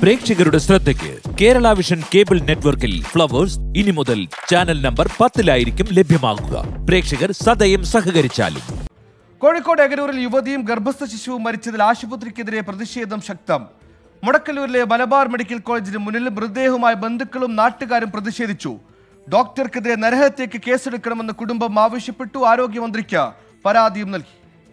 പ്രേക്ഷകരുടെ ശ്രദ്ധയ്ക്ക് Kerala vision cable നെറ്റ്വർക്കിൽ ഫ്ലവേഴ്സ് ഇനി മുതൽ ചാനൽ നമ്പർ പത്തിലായിരിക്കും ലഭ്യമാകുക പ്രേക്ഷകർ സദയം സഹകരിച്ചാലും കോഴിക്കോട് എഗരൂരിൽ യുവതിയും ഗർഭസ്ഥ ശിശുവും മരിച്ചതിൽ ആശുപത്രിക്കെതിരെ പ്രതിഷേധം ശക്തം മുടക്കല്ലൂരിലെ മലബാർ മെഡിക്കൽ കോളേജിന് മുന്നിൽ മൃതദേഹവുമായി ബന്ധുക്കളും നാട്ടുകാരും പ്രതിഷേധിച്ചു ഡോക്ടർക്കെതിരെ നരഹത്യക്ക് കേസെടുക്കണമെന്ന് കുടുംബം ആവശ്യപ്പെട്ടു ആരോഗ്യമന്ത്രിക്ക് പരാതിയും നൽകി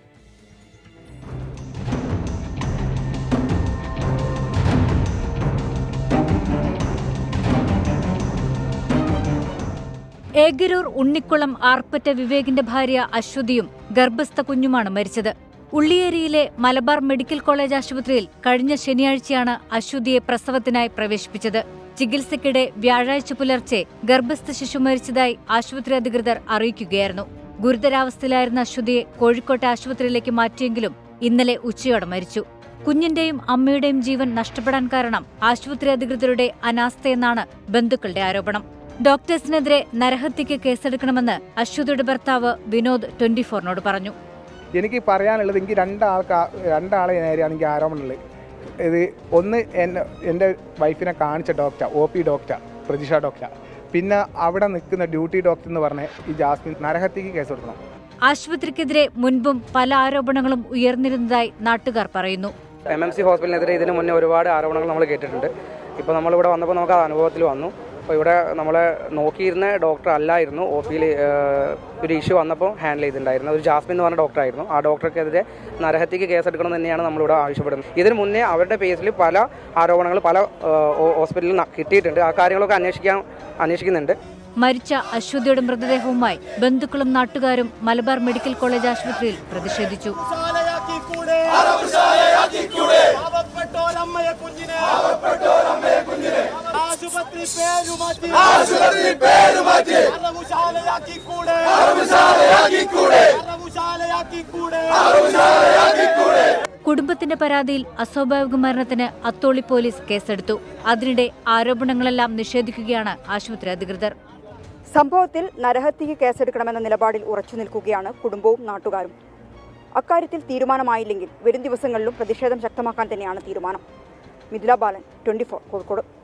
ഏഗരൂർ ഉണ്ണിക്കുളം ആർപ്പറ്റ വിവേകിന്റെ ഭാര്യ അശ്വതിയും ഗർഭസ്ഥ കുഞ്ഞുമാണ് മരിച്ചത് ഉള്ളിയേരിയിലെ മലബാർ മെഡിക്കൽ കോളേജ് ആശുപത്രിയിൽ കഴിഞ്ഞ ശനിയാഴ്ചയാണ് അശ്വതിയെ പ്രസവത്തിനായി പ്രവേശിപ്പിച്ചത് ചികിത്സയ്ക്കിടെ വ്യാഴാഴ്ച പുലർച്ചെ ഗർഭസ്ഥ ശിശു മരിച്ചതായി ആശുപത്രി അധികൃതർ അറിയിക്കുകയായിരുന്നു ഗുരുതരാവസ്ഥയിലായിരുന്ന അശ്വതിയെ കോഴിക്കോട്ടെ ആശുപത്രിയിലേക്ക് മാറ്റിയെങ്കിലും ഇന്നലെ ഉച്ചയോടെ മരിച്ചു കുഞ്ഞിന്റെയും അമ്മയുടെയും ജീവൻ നഷ്ടപ്പെടാൻ കാരണം ആശുപത്രി അധികൃതരുടെ അനാസ്ഥയെന്നാണ് ബന്ധുക്കളുടെ ആരോപണം ഡോക്ടേഴ്സിനെതിരെ നരഹത്യക്ക് കേസെടുക്കണമെന്ന് അശ്വതിയുടെ ഭർത്താവ് വിനോദ് ട്വന്റി ഫോറിനോട് പറഞ്ഞു എനിക്ക് പറയാനുള്ളത് എനിക്ക് രണ്ടാൾക്ക് രണ്ടാളെ നേരെയാണ് എനിക്ക് ആരോപണമുള്ളത് ഇത് ഒന്ന് എന്നെ എൻ്റെ വൈഫിനെ കാണിച്ച doctor O P doctor Prajisha doctor പിന്നെ അവിടെ നിൽക്കുന്ന ഡ്യൂട്ടി ഡോക്ടർ എന്ന് പറഞ്ഞ ഈ ജാസ്മിൻ നരഹത്യക്ക് കേസ് കൊടുക്കണം ആശുപത്രിക്കെതിരെ മുൻപും പല ആരോപണങ്ങളും ഉയർന്നിരുന്നതായി നാട്ടുകാർ പറയുന്നു എം എം സി ഹോസ്പിറ്റലിനെതിരെ ഇതിന് മുന്നേ ഒരുപാട് ആരോപണങ്ങൾ നമ്മൾ കേട്ടിട്ടുണ്ട് ഇപ്പോൾ നമ്മളിവിടെ വന്നപ്പോൾ നമുക്ക് അത് അനുഭവത്തിൽ വന്നു അപ്പോൾ ഇവിടെ നമ്മളെ നോക്കിയിരുന്ന ഡോക്ടർ അല്ലായിരുന്നു ഒ പിയിൽ ഒരു ഇഷ്യൂ വന്നപ്പോൾ ഹാൻഡിൽ ചെയ്തിട്ടുണ്ടായിരുന്നത് ഒരു ജാസ്മിൻ എന്ന് പറഞ്ഞ ഡോക്ടറായിരുന്നു ആ ഡോക്ടർക്കെതിരെ നരഹത്യക്ക് കേസെടുക്കണം എന്ന് തന്നെയാണ് നമ്മളിവിടെ ആവശ്യപ്പെടുന്നത് ഇതിന് മുന്നേ അവരുടെ പേജിൽ പല ആരോപണങ്ങൾ പല ഹോസ്പിറ്റലിൽ കിട്ടിയിട്ടുണ്ട് ആ കാര്യങ്ങളൊക്കെ അന്വേഷിക്കാൻ അന്വേഷിക്കുന്നുണ്ട് മരിച്ച അശ്വതിയുടെ മൃതദേഹവുമായി ബന്ധുക്കളും നാട്ടുകാരും മലബാർ മെഡിക്കൽ കോളേജ് ആശുപത്രിയിൽ പ്രതിഷേധിച്ചു പാവപ്പെട്ടോരമ്മയെ കുഞ്ഞിനെ ആശുപത്രി പേരുമാറ്റി ആശുപത്രി പേരുമാറ്റി അറവുശാലയാക്കി കൂടെ അറവുശാലയാക്കി കൂടെ കുടുംബത്തിന്റെ പരാതിയിൽ അസ്വാഭാവിക മരണത്തിന് അത്തോളി പോലീസ് കേസെടുത്തു അതിനിടെ ആരോപണങ്ങളെല്ലാം നിഷേധിക്കുകയാണ് ആശുപത്രി അധികൃതർ സംഭവത്തിൽ നരഹത്യക്ക് കേസെടുക്കണമെന്ന നിലപാടിൽ ഉറച്ചു നിൽക്കുകയാണ് കുടുംബവും നാട്ടുകാരും അക്കാര്യത്തിൽ തീരുമാനമായില്ലെങ്കിൽ വരും ദിവസങ്ങളിലും പ്രതിഷേധം ശക്തമാക്കാൻ തന്നെയാണ് തീരുമാനം മിഥുല ബാലൻ ട്വന്റി കോഴിക്കോട്